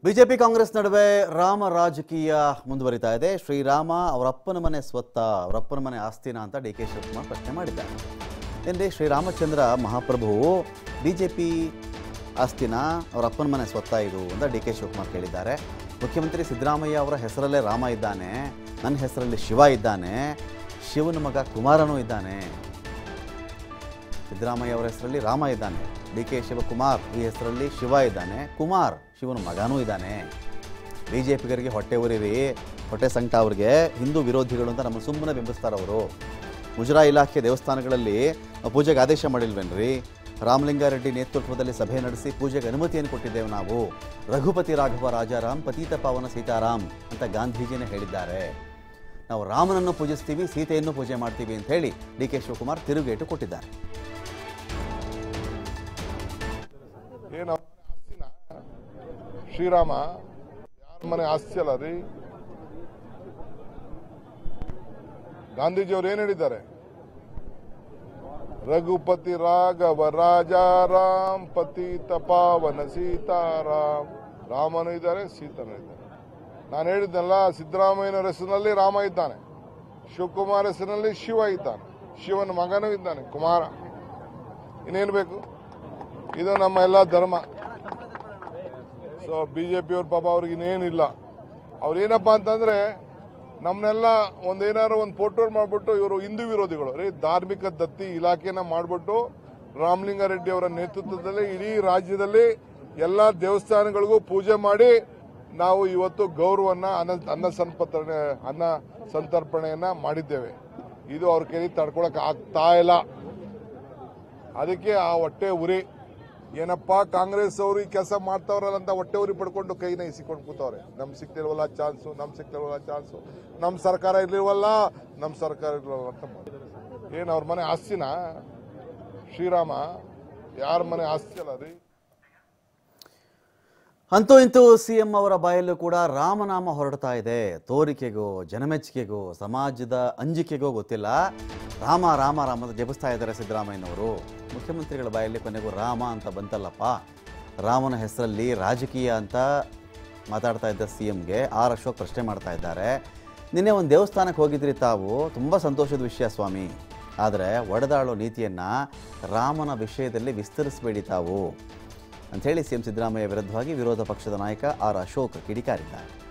BJP Congress ನಡುವೆ ರಾಮ ರಾಜಕೀಯ ಮುಂದುವರಿತಾ ಇದೆ ಶ್ರೀರಾಮ ಅವರಪ್ಪನ ಮನೆ ಸ್ವತ್ತ ಅವರಪ್ಪನ ಮನೆ ಆಸ್ತಿನ ಅಂತ ಡಿ ಕೆ ಶಿವಕುಮಾರ್ ಪ್ರಶ್ನೆ ಮಾಡಿದ್ದಾರೆ ನಿನ್ನೆ ಶ್ರೀರಾಮಚಂದ್ರ ಮಹಾಪ್ರಭು ಬಿಜೆಪಿ ಆಸ್ತಿನ ಅವರಪ್ಪನ ಮನೆ ಸ್ವತ್ತ ಇದು ಅಂತ ಡಿ ಕೆ ಶಿವಕುಮಾರ್ ಕೇಳಿದ್ದಾರೆ ಮುಖ್ಯಮಂತ್ರಿ ಸಿದ್ದರಾಮಯ್ಯ ಅವರ ಹೆಸರಲ್ಲೇ ರಾಮ ಇದ್ದಾನೆ ನನ್ನ ಹೆಸರಲ್ಲಿ ಶಿವ ಇದ್ದಾನೆ ಶಿವನ ಮಗ ಕುಮಾರನೂ ಇದ್ದಾನೆ ಸಿದ್ದರಾಮಯ್ಯ ಅವರ ಹೆಸರಲ್ಲಿ ರಾಮ ಇದ್ದಾನೆ ಡಿ ಕೆ ಶಿವಕುಮಾರ್ ಈ ಹೆಸರಲ್ಲಿ ಶಿವ ಇದ್ದಾನೆ ಕುಮಾರ್ ಶಿವನ ಮಗನೂ ಇದ್ದಾನೆ ಬಿ ಜೆ ಪಿಗರಿಗೆ ಹೊಟ್ಟೆ ಉರಿರಿ ಹೊಟ್ಟೆ ಸಂಕಟ ಅವ್ರಿಗೆ ಹಿಂದೂ ವಿರೋಧಿಗಳು ಅಂತ ನಮ್ಮ ಸುಮ್ಮನೆ ಬಿಂಬಿಸ್ತಾರೆ ಅವರು ಮುಜರಾ ಇಲಾಖೆ ದೇವಸ್ಥಾನಗಳಲ್ಲಿ ಪೂಜೆಗೆ ಆದೇಶ ಮಾಡಿಲ್ವೇನ್ರಿ ರಾಮಲಿಂಗಾರೆಡ್ಡಿ ನೇತೃತ್ವದಲ್ಲಿ ಸಭೆ ನಡೆಸಿ ಪೂಜೆಗೆ ಅನುಮತಿಯನ್ನು ಕೊಟ್ಟಿದ್ದೇವೆ ನಾವು ರಘುಪತಿ ರಾಘವ ರಾಜಾರಾಮ್ ಪತೀತ ಪಾವನ ಸೀತಾರಾಮ್ ಅಂತ ಗಾಂಧೀಜಿನೇ ಹೇಳಿದ್ದಾರೆ ನಾವು ರಾಮನನ್ನು ಪೂಜಿಸ್ತೀವಿ ಸೀತೆಯನ್ನು ಪೂಜೆ ಮಾಡ್ತೀವಿ ಅಂತ ಹೇಳಿ ಡಿ ಕೆ ಶಿವಕುಮಾರ್ ತಿರುಗೇಟು ಕೊಟ್ಟಿದ್ದಾರೆ ಏನು ಅವ್ರ ಆಸ್ತಿನ ಶ್ರೀರಾಮ ಯಾರ ಮನೆ ಆಸ್ತಿ ಅಲ್ಲ ರೀ ಗಾಂಧೀಜಿಯವರು ಏನ್ ಹೇಳಿದ್ದಾರೆ ರಘುಪತಿ ರಾಘವ ರಾಜಾರಾಮ್ ಪತಿತ ಪಾವನ ಸೀತಾರಾಮ್ ರಾಮನು ಇದ್ದಾರೆ ಸೀತನು ಇದ್ದಾರೆ ನಾನು ಹೇಳಿದ್ನಲ್ಲ ಸಿದ್ದರಾಮಯ್ಯನವರ ಹೆಸರಿನಲ್ಲಿ ರಾಮ ಇದ್ದಾನೆ ಶಿವಕುಮಾರ್ ಹೆಸರಿನಲ್ಲಿ ಶಿವ ಇದ್ದಾನೆ ಶಿವನ ಮಗನೂ ಇದ್ದಾನೆ ಕುಮಾರ ಇನ್ನೇನು ಬೇಕು ಇದು ನಮ್ಮ ಎಲ್ಲ ಧರ್ಮ ಸೊ ಬಿ ಜೆ ಪಿಯವ್ರ ಪಾಪ ಅವ್ರಿಗೆ ಇನ್ನೇನಿಲ್ಲ ಅವ್ರು ಏನಪ್ಪ ಅಂತಂದ್ರೆ ನಮ್ಮನ್ನೆಲ್ಲ ಒಂದೇನಾದ್ರು ಒಂದು ಫೋಟೋ ಮಾಡಿಬಿಟ್ಟು ಇವರು ಹಿಂದೂ ವಿರೋಧಿಗಳು ರೀ ಧಾರ್ಮಿಕ ದತ್ತಿ ಇಲಾಖೆನ ಮಾಡಿಬಿಟ್ಟು ರಾಮಲಿಂಗಾರೆಡ್ಡಿ ಅವರ ನೇತೃತ್ವದಲ್ಲಿ ಇಡೀ ರಾಜ್ಯದಲ್ಲಿ ಎಲ್ಲ ದೇವಸ್ಥಾನಗಳಿಗೂ ಪೂಜೆ ಮಾಡಿ ನಾವು ಇವತ್ತು ಗೌರವನ್ನ ಅನ್ನ ಅನ್ನ ಸಂಪರ್ಪಣೆ ಅನ್ನ ಸಂತರ್ಪಣೆಯನ್ನ ಮಾಡಿದ್ದೇವೆ ಇದು ಅವ್ರ ಕೈಲಿ ತಡ್ಕೊಳಕ್ ಆಗ್ತಾ ಇಲ್ಲ ಅದಕ್ಕೆ ಆ ಹೊಟ್ಟೆ ಉರಿ ಏನಪ್ಪ ಕಾಂಗ್ರೆಸ್ ಅವರು ಈ ಕೆಲಸ ಮಾಡ್ತಾವ್ರಲ್ಲ ಅಂತ ಹೊಟ್ಟೆ ಉರಿ ಪಡ್ಕೊಂಡು ಕೈನ ಇಸಿಕೊಂಡು ಕೂತವ್ರೆ ನಮ್ ಸಿಕ್ತಿಲ್ವಲ್ಲ ಚಾನ್ಸು ನಮ್ ಸಿಕ್ತಿಲ್ವಲ್ಲ ಚಾನ್ಸು ನಮ್ ಸರ್ಕಾರ ಇರ್ಲಿಲ್ವಲ್ಲ ನಮ್ ಸರ್ಕಾರ ಇರ್ಲಿಲ್ವಲ್ಲ ಅಂತ ಮಾಡಿದ್ರು. ಏನ್ ಅವ್ರ ಮನೆ ಆಸ್ತಿನ ಶ್ರೀರಾಮ ಯಾರ ಮನೆ ಆಸ್ತಿ ಅಲ್ಲ ರೀ ಅಂತೂ ಇಂತೂ ಸಿ ಎಂ ಅವರ ಬಾಯಲ್ಲೂ ಕೂಡ ರಾಮನಾಮ ಹೊರಡ್ತಾ ಇದೆ ತೋರಿಕೆಗೋ ಜನಮೆಚ್ಚುಗೆಗೋ ಸಮಾಜದ ಅಂಜಿಕೆಗೋ ಗೊತ್ತಿಲ್ಲ ರಾಮ ರಾಮ ರಾಮ ಅಂತ ಜಪಿಸ್ತಾ ಇದ್ದಾರೆ ಸಿದ್ದರಾಮಯ್ಯನವರು ಮುಖ್ಯಮಂತ್ರಿಗಳ ಬಾಯಲ್ಲಿ ಕೊನೆಗೂ ರಾಮ ಅಂತ ಬಂತಲ್ಲಪ್ಪ ರಾಮನ ಹೆಸರಲ್ಲಿ ರಾಜಕೀಯ ಅಂತ ಮಾತಾಡ್ತಾ ಇದ್ದ ಸಿ ಎಂಗೆ ಆರ್ ಅಶೋಕ್ ಪ್ರಶ್ನೆ ಮಾಡ್ತಾ ಇದ್ದಾರೆ ನಿನ್ನೆ ಒಂದು ದೇವಸ್ಥಾನಕ್ಕೆ ಹೋಗಿದ್ರಿ ತಾವು ತುಂಬ ಸಂತೋಷದ ವಿಷಯ ಸ್ವಾಮಿ ಆದರೆ ಒಡೆದಾಳೋ ನೀತಿಯನ್ನು ರಾಮನ ವಿಷಯದಲ್ಲಿ ವಿಸ್ತರಿಸಬೇಡಿ ತಾವು ಅಂಥೇಳಿ ಸಿಎಂ ಸಿದ್ದರಾಮಯ್ಯ ವಿರುದ್ಧವಾಗಿ ವಿರೋಧ ಪಕ್ಷದ ನಾಯಕ ಆರ್ ಅಶೋಕ್ ಕಿಡಿಕಾರಿದ್ದಾರೆ